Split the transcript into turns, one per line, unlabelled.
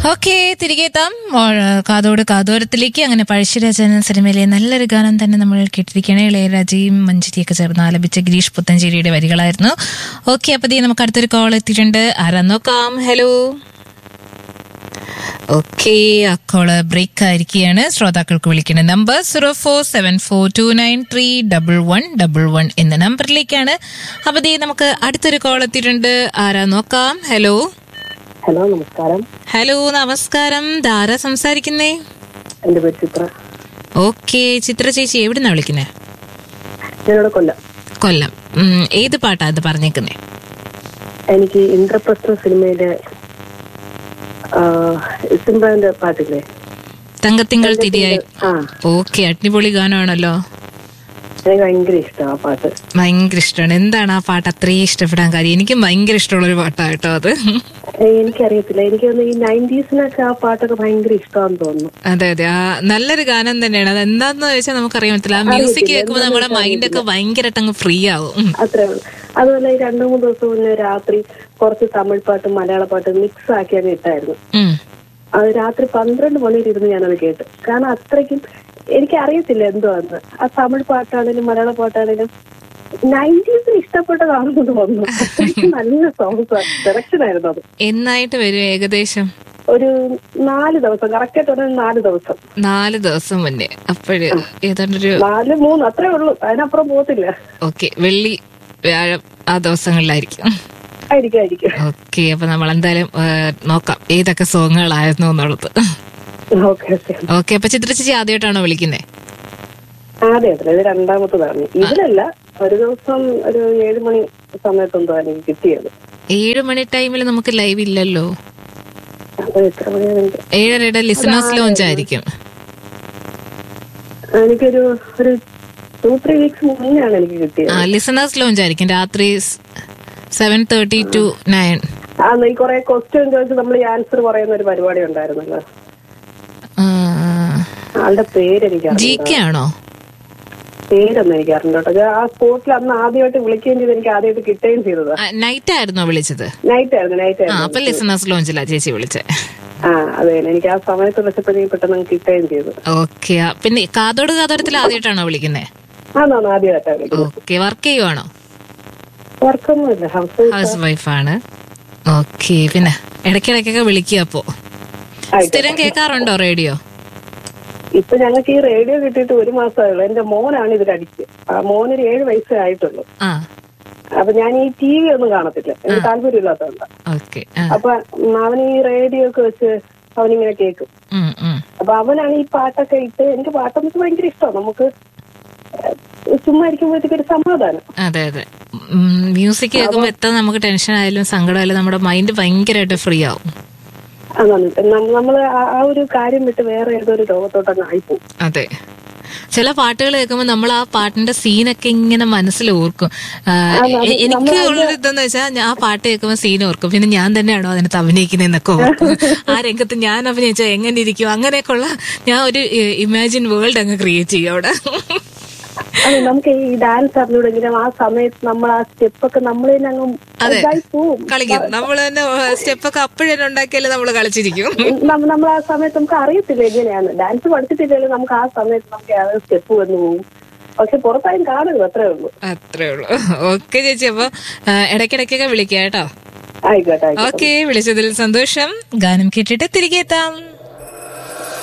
Okay തിരികെ എത്താം ഓ- കാതോട് കാതോരത്തിലേക്ക് അങ്ങനെ പഴശ്ശിരാജ എന്ന സിനിമയിലെ നല്ലൊരു ഗാനം തന്നെ നമ്മൾ കേട്ടിരിക്കുകയാണ് ഇളയരാജയും മഞ്ജരിയൊക്കെ ചേർന്ന് ആലപിച്ച ഗിരീഷ് പുത്തഞ്ചേരിയുടെ വരികളായിരുന്നു ഓക്കെ അപ്പൊ ദേ നമുക്ക് അടുത്തൊരു കോൾ എത്തിയിട്ടുണ്ട് ആരാ നോക്കാം ഹലോ ഓക്കെ ആ കോള് ബ്രേക്ക് ആയിരിക്കുകയാണ് ശ്രോതാക്കൾക്ക് വിളിക്കുന്ന number zero four seven four two nine three double one double one എന്ന നമ്പറിലേക്കാണ് അപ്പൊ ദേ നമുക്ക് അടുത്തൊരു കോൾ എത്തിയിട്ടുണ്ട് ആരാ നോക്കാം ഹലോ
ഹലോ നമസ്കാരം
ഹലോ നമസ്കാരം ധാര സംസാരിക്കുന്നേ
എന്റെ പേര് ചിത്ര
ഓക്കെ ചിത്ര ചേച്ചി എവിടുന്നാ വിളിക്കുന്നേ
ഞാനിവിടെ കൊല്ലം
കൊല്ലം ഉം, ഏത് പാട്ടാ അത് പറഞ്ഞേക്കുന്നേ
എനിക്ക് ഇന്ദ്രപ്രസ്ഥ സിനിമയിലെ ആ, സിംബാന്റെ പാട്ടില്ലേ
തങ്കത്തിങ്കൾ തിരിയായി
ആ
ഓക്കെ അടിപൊളി ഗാനമാണല്ലോ
എനിക്ക് ഭയങ്കര ഇഷ്ടമാണ് ആ പാട്ട്
ഭയങ്കര ഇഷ്ടമാണ് എന്താണ് ആ പാട്ട് അത്രയും ഇഷ്ടപ്പെടാൻ കാര്യം എനിക്കും ഭയങ്കര ഇഷ്ടമുള്ള ഒരു പാട്ടാണ് കേട്ടോ അത്
ഏ, എനിക്കറിയത്തില്ല എനിക്ക് തോന്നുന്നു ഈ നയൻറ്റീസിനൊക്കെ ആ പാട്ടൊക്കെ ഭയങ്കര ഇഷ്ടമാണെന്ന് തോന്നുന്നു
അതെ അതെ ആ നല്ലൊരു ഗാനം തന്നെയാണ് അത് എന്താന്ന് ചോദിച്ചാൽ നമുക്കറിയാൻ പറ്റില്ല ആ മ്യൂസിക് കേൾക്കുമ്പോൾ നമ്മുടെ മൈൻഡൊക്കെ ഭയങ്കരമായിട്ട് അങ്ങ് ഫ്രീ ആവും ഉം.
അത്രേ ഉള്ളൂ അതുപോലെ ഈ രണ്ടു മൂന്ന് ദിവസം മുന്നേ രാത്രി കുറച്ച് തമിഴ് പാട്ടും മലയാള പാട്ടും മിക്സ് ആക്കി അങ്ങ് ഇട്ടായിരുന്നു
ഉം.
അത് രാത്രി പന്ത്രണ്ട് മണിയിലിരുന്ന് ഞാനത് കേട്ടു കാരണം അത്രയ്ക്കും എനിക്ക് അറിയത്തില്ല എന്തുവാന്ന് ആ തമിഴ് പാട്ടാണേലും മലയാള പാട്ടാണേലും നയൻറ്റീസിന് ഇഷ്ടപ്പെട്ടതാണെന്ന് തോന്നുന്നു അത്രയ്ക്കും നല്ല സോങ്സ് സെലക്ഷൻ ആയിരുന്നു അത്
എന്നായിട്ട് വരും ഏകദേശം
ഒരു നാല് ദിവസം കറക്റ്റായിട്ട് പറഞ്ഞാൽ നാല് ദിവസം
നാല് ദിവസം മുന്നേ അപ്പോഴ് ഏതാണ്ടൊരു
നാല് മൂന്ന് അത്രേ ഉള്ളൂ അതിനപ്പുറം പോകത്തില്ല
ഓക്കെ വെള്ളി വ്യാഴം ആ ദിവസങ്ങളിലായിരിക്കും
ആയിരിക്കും ആയിരിക്കും
ഓക്കെ അപ്പൊ നമ്മൾ എന്തായാലും ഏ, നോക്കാം ഏതൊക്കെ സോങ്ങുകളായിരുന്നു എന്നുള്ളത്
ഓക്കെ ഓക്കെ
ഓക്കെ അപ്പൊ ചിത്ര ചേച്ചി ആദ്യമായിട്ടാണോ വിളിക്കുന്നേ
അതെ അതെ ഇത് രണ്ടാമത്തതാണ് ഇതിലല്ല ഒരു ദിവസം ഒരു ഏഴ് മണി സമയത്തെന്തോ എനിക്ക് കിട്ടിയത്
ഏഴ് മണി ടൈമിൽ നമുക്ക് ലൈവ് ഇല്ലല്ലോ
അത് എത്ര മണിയാണ് എനിക്ക്
ഏഴരയുടെ ലിസണേഴ്സ് ലോഞ്ച് ആയിരിക്കും
എനിക്കൊരു ഒരു ടു ത്രീ വീക്സ് മുന്നെയാണ് എനിക്ക് കിട്ടിയത്
ആ ലിസണേഴ്സ് ലോഞ്ച് ആയിരിക്കും രാത്രി സെവൻ തേർട്ടി ടു നയൻ
ആ ഈ കുറെ ക്വസ്റ്റ്യൻ ചോദിച്ച് നമ്മൾ ഈ ആൻസർ പറയുന്ന ഒരു പരിപാടി ഉണ്ടായിരുന്നല്ലോ ആളുടെ പേര് എനിക്ക്
ജി കെ ആണോ
പേരൊന്നും എനിക്ക് അറിഞ്ഞോ കേട്ടോ ഞാൻ ആ സ്പോട്ടിൽ അന്ന് ആദ്യമായിട്ട് വിളിക്കുകയും ചെയ്ത് എനിക്ക് ആദ്യമായിട്ട് കിട്ടുകയും ചെയ്തതാ
നൈറ്റ് ആയിരുന്നോ വിളിച്ചത്
നൈറ്റ് ആയിരുന്നു നൈറ്റ്
ആ
ആയിരുന്നു
അപ്പൊ ലിസണേഴ്സ് ലോഞ്ചിലാ ചേച്ചി വിളിച്ചേ
ആ അതെ എനിക്ക് ആ സമയത്ത് വിളിച്ചപ്പോഴേക്കും പെട്ടെന്ന് അങ്ങ് കിട്ടുകയും ചെയ്തു
ഓക്കെ പിന്നെ കാതോട് കാതോടത്തിൽ ആദ്യമായിട്ടാണോ വിളിക്കുന്നേ
ആണോ ആദ്യമായിട്ടാണ് വിളിക്കുന്നത്
ഓക്കെ വർക്ക് ചെയ്യുവാണോ
വർക്കൊന്നുമില്ല ഹൗസ്
ഹൗസ് വൈഫാണ് ഓക്കെ പിന്നെ ഇടയ്ക്കിടയ്ക്കൊക്കെ വിളിക്കുക അപ്പോ സ്ഥിരം കേൾക്കാറുണ്ടോ റേഡിയോ
ഇപ്പൊ ഞങ്ങൾക്ക് ഈ റേഡിയോ കിട്ടിയിട്ട് ഒരു മാസമായുള്ളൂ എന്റെ മോനാണ് ഇതിൽ അടിച്ച് ആ മോനൊരു ഏഴ് വയസ്സേ ആയിട്ടുള്ളൂ
ആ
അപ്പൊ ഞാൻ ഈ ടി വി ഒന്നും കാണത്തില്ല എനിക്ക് താല്പര്യമില്ലാത്തതുകൊണ്ട്
ഓക്കെ
അപ്പൊ അവൻ ഈ റേഡിയോ ഒക്കെ വെച്ച് അവനിങ്ങനെ കേൾക്കും അപ്പൊ അവനാണ് ഈ പാട്ടൊക്കെ ഇട്ട് എനിക്ക് പാട്ടെന്ന് ഭയങ്കര ഇഷ്ടമാണ് നമുക്ക് ഏഹ് ചുമ്മാ ഇരിക്കുമ്പോഴത്തേക്ക് ഒരു സമാധാനം
അതെ അതെ മ്യൂസിക് കേൾക്കുമ്പോ എത്ര നമുക്ക് ടെൻഷൻ ആയാലും സങ്കടമായാലും നമ്മുടെ മൈൻഡ് ഭയങ്കരമായിട്ട് ഫ്രീ ആവും
അതാണ് നം- നമ്മള് ആ- ആ ഒരു കാര്യം വിട്ട് വേറെ ഏതോ ഒരു ലോകത്തോട്ടങ്ങ് ആയിപ്പോവും
അതെ ചില പാട്ടുകൾ കേൾക്കുമ്പോൾ നമ്മൾ ആ പാട്ടിന്റെ സീനൊക്കെ ഇങ്ങനെ മനസ്സിൽ ഓർക്കും ആ, എ- എനിക്ക് ഉള്ളൊരു ഇതെന്ന് വെച്ചാൽ ഞാൻ ആ പാട്ട് കേൾക്കുമ്പോൾ സീൻ ഓർക്കും പിന്നെ ഞാൻ തന്നെയാണോ അതിനകത്ത് അഭിനയിക്കുന്നതെന്നൊക്കെ ഓർക്കും ആ രംഗത്ത് ഞാൻ അഭിനയിച്ചാൽ എങ്ങനെ ഇരിക്കും അങ്ങനെയൊക്കെയുള്ള ഞാൻ ഒരു ഇമാജിൻ വേൾഡ് അങ്ങ് ക്രിയേറ്റ് ചെയ്യും അവിടെ
അത് നമുക്ക് ഈ ഡാൻസ് അറിഞ്ഞൂടെങ്കിലും ആ സമയത്ത് നമ്മൾ ആ സ്റ്റെപ്പൊക്കെ നമ്മൾ തന്നെ അങ്ങ് ഇതായി പോവും
കളിക്കും നമ്മൾ തന്നെ സ്റ്റെപ്പൊക്കെ അപ്പോഴേ ഉണ്ടാക്കിയാലേ നമ്മൾ കളിച്ചിരിക്കും
നമ്മ- നമ്മൾ ആ സമയത്ത് നമുക്ക് അറിയത്തില്ല എങ്ങനെയാണ് ഡാൻസ് പഠിച്ചിട്ടില്ലെങ്കിലും നമുക്ക് ആ സമയത്ത് നമുക്ക് ആ സ്റ്റെപ്പ് വന്നു പോകും പക്ഷെ പുറത്തായും കാണരുത് അത്രേ ഉള്ളൂ
അത്രേ ഉള്ളൂ ഓക്കെ ചേച്ചി അപ്പൊ ആ, ഇടയ്ക്കിടയ്ക്കൊക്കെ വിളിക്കാം കേട്ടോ
ആയിക്കോട്ടെ ആയിക്കോട്ടെ
ഓക്കെ വിളിച്ചതിൽ സന്തോഷം ഗാനം കേട്ടിട്ട് തിരികെ എത്താം